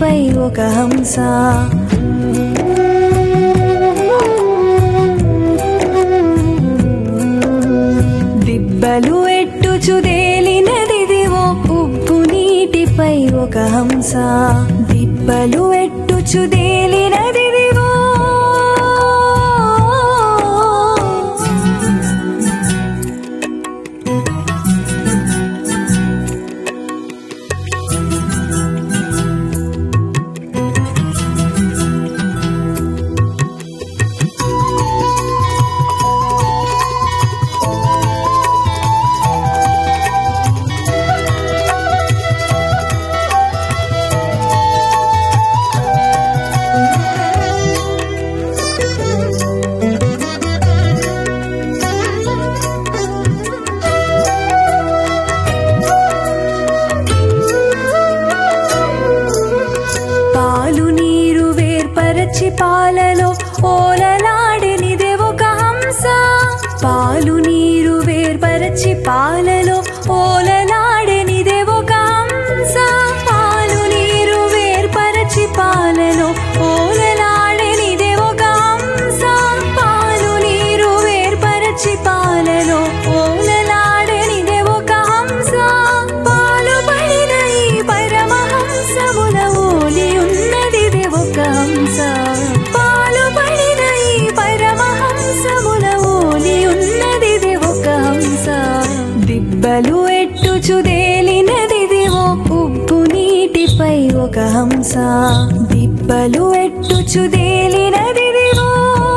నీటిపై ఒక హంస దిబ్బలు ఎట్టుచుదేలినదిదివో ఉప్పు నీటిపై ఒక హంస దిబ్బలు ఎట్టుచుదేలినదిదివో పాలు నీరు వేర్పరచి పాలలో ఓలలాడెనిదే ఒక హంస పాలు నీరు వేర్పరచి పాలలో ఓలలాడెనిదే ఒక హంస పాలు నీరు వేర్పరచి పాలలో ఓలలాడెనిదే ఒక హంస పాలు నీరు వేర్పరచి పాలలో ఓలలాడెనిదే ఒక హంస పాలు పడిన ఈ పరమహంసముల ఓలి ఉన్నదిదే ఒక హంస పాలు పడిన ఈ పరమహంసముల ఓలి ఉన్నదిదే ఒక హంస దిబ్బలు ఎట్టుచుదేలినదిదివో ఉప్పు నీటిపై ఒక హంస దిబ్బలు ఎట్టుచుదేలినదిదివో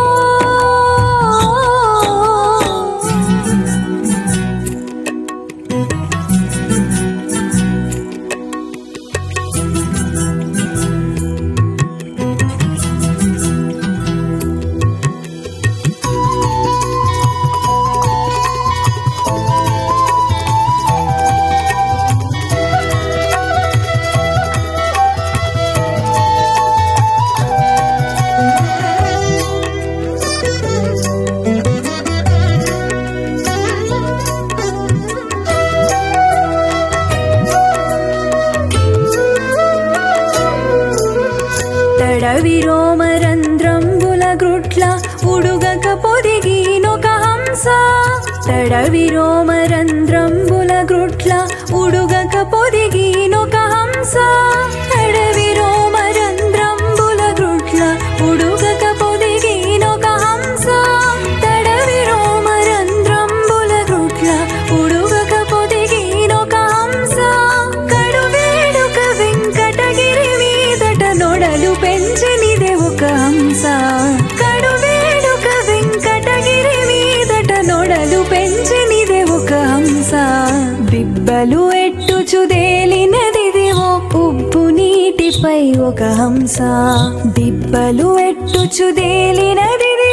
తడవిరోమరంధ్రంబుల గ్రుట్ల ఉడుగక పొదిగినొక హంస తడవిరోమరంధ్రంబుల గ్రుట్ల ఉడుగక పొదిగినొక హంస తడవిరోమరంధ్రంబుల గ్రుట్ల ఉడుగక పొదిగినొక హంస తడవిరోమరంధ్రంబుల గ్రుట్ల ఉడుగక పొదిగినొక హంస కడువేడుక వెంకటగిరి మీదట నొడలు పెంచనిదే ఒక హంస కడువేడుక వెంకటగిరి మీదట నొడలు పెంచనిదే ఒక హంస దిబ్బలు ఎట్టుచుదేలినదిదివో ఉప్పు నీటిపై ఒక హంస దిబ్బలు ఎట్టుచుదేలినదిది